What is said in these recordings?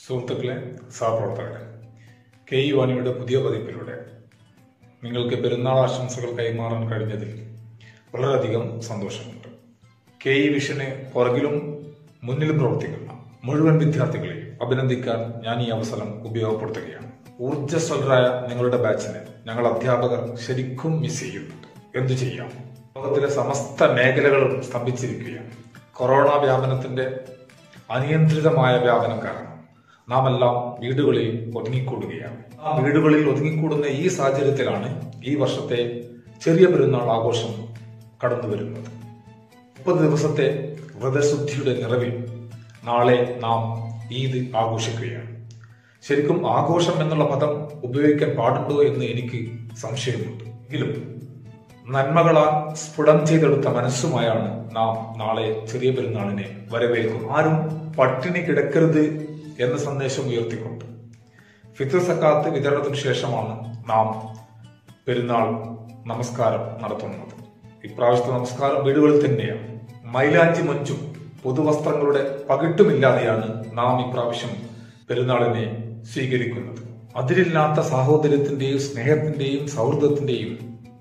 സുഹൃത്തുക്കളെ സഹപ്രവർത്തകരെ K E വാണിയുടെ പുതിയ പതിപ്പിലൂടെ നിങ്ങൾക്ക് പെരുന്നാൾ ആശംസകൾ കൈമാറാൻ കഴിഞ്ഞതിൽ വളരെയധികം സന്തോഷമുണ്ട് കെ ഇ വിഷന് പുറകിലും മുന്നിലും പ്രവർത്തിക്കുന്ന മുഴുവൻ വിദ്യാർത്ഥികളെയും അഭിനന്ദിക്കാൻ ഞാൻ ഈ അവസരം ഉപയോഗപ്പെടുത്തുകയാണ് ഊർജ്ജസ്വലരായ നിങ്ങളുടെ ബാച്ചിനെ ഞങ്ങൾ അധ്യാപകർ ശരിക്കും മിസ് ചെയ്യുന്നുണ്ട് എന്തു ചെയ്യാം ലോകത്തിലെ സമസ്ത മേഖലകളും സ്തംഭിച്ചിരിക്കുകയാണ് കൊറോണ വ്യാപനത്തിന്റെ അനിയന്ത്രിതമായ വ്യാപനം കാരണം നാം എല്ലാം വീടുകളിൽ ഒതുങ്ങിക്കൂടുകയാണ് ആ വീടുകളിൽ ഒതുങ്ങിക്കൂടുന്ന ഈ സാഹചര്യത്തിലാണ് ഈ വർഷത്തെ ചെറിയ പെരുന്നാൾ ആഘോഷം കടന്നു വരുന്നത് മുപ്പത് ദിവസത്തെ വ്രതശുദ്ധിയുടെ നിറവിൽ നാളെ നാം ഈദ് ആഘോഷിക്കുകയാണ് ശരിക്കും ആഘോഷം എന്നുള്ള പദം ഉപയോഗിക്കാൻ പാടുണ്ടോ എന്ന് എനിക്ക് സംശയമുണ്ട് എങ്കിലും നന്മകളാൽ സ്ഫുടം ചെയ്തെടുത്ത മനസ്സുമായാണ് നാം നാളെ ചെറിയ പെരുന്നാളിനെ വരവേൽക്കും ആരും പട്ടിണി കിടക്കരുത് എന്ന സന്ദേശം ഉയർത്തിക്കൊണ്ട് ഫിത്തർ സക്കാത്ത് വിതരണത്തിനു ശേഷമാണ് നാം പെരുന്നാൾ നമസ്കാരം നടത്തുന്നത് ഇപ്രാവശ്യത്തെ നമസ്കാരം വീടുകളിൽ തന്നെയാണ് മൈലാഞ്ചി മഞ്ചും പുതുവസ്ത്രങ്ങളുടെ പകിട്ടുമില്ലാതെയാണ് നാം ഇപ്രാവശ്യം പെരുന്നാളിനെ സ്വീകരിക്കുന്നത് അതിരില്ലാത്ത സാഹോദര്യത്തിന്റെയും സ്നേഹത്തിന്റെയും സൗഹൃദത്തിന്റെയും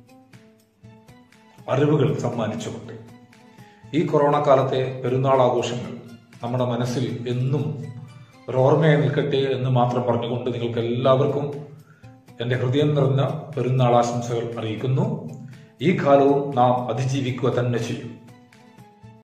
അറിവുകൾ സമ്മാനിച്ചുകൊണ്ട് ഈ കൊറോണ കാലത്തെ പെരുന്നാൾ ആഘോഷങ്ങൾ നമ്മുടെ മനസ്സിൽ എന്നും ഒരോർമ്മയായി നിൽക്കട്ടെ എന്ന് മാത്രം പറഞ്ഞുകൊണ്ട് നിങ്ങൾക്ക് എല്ലാവർക്കും എന്റെ ഹൃദയം നിറഞ്ഞ പെരുന്നാൾ ആശംസകൾ അറിയിക്കുന്നു ഈ കാലവും നാം അതിജീവിക്കുക തന്നെ ചെയ്യും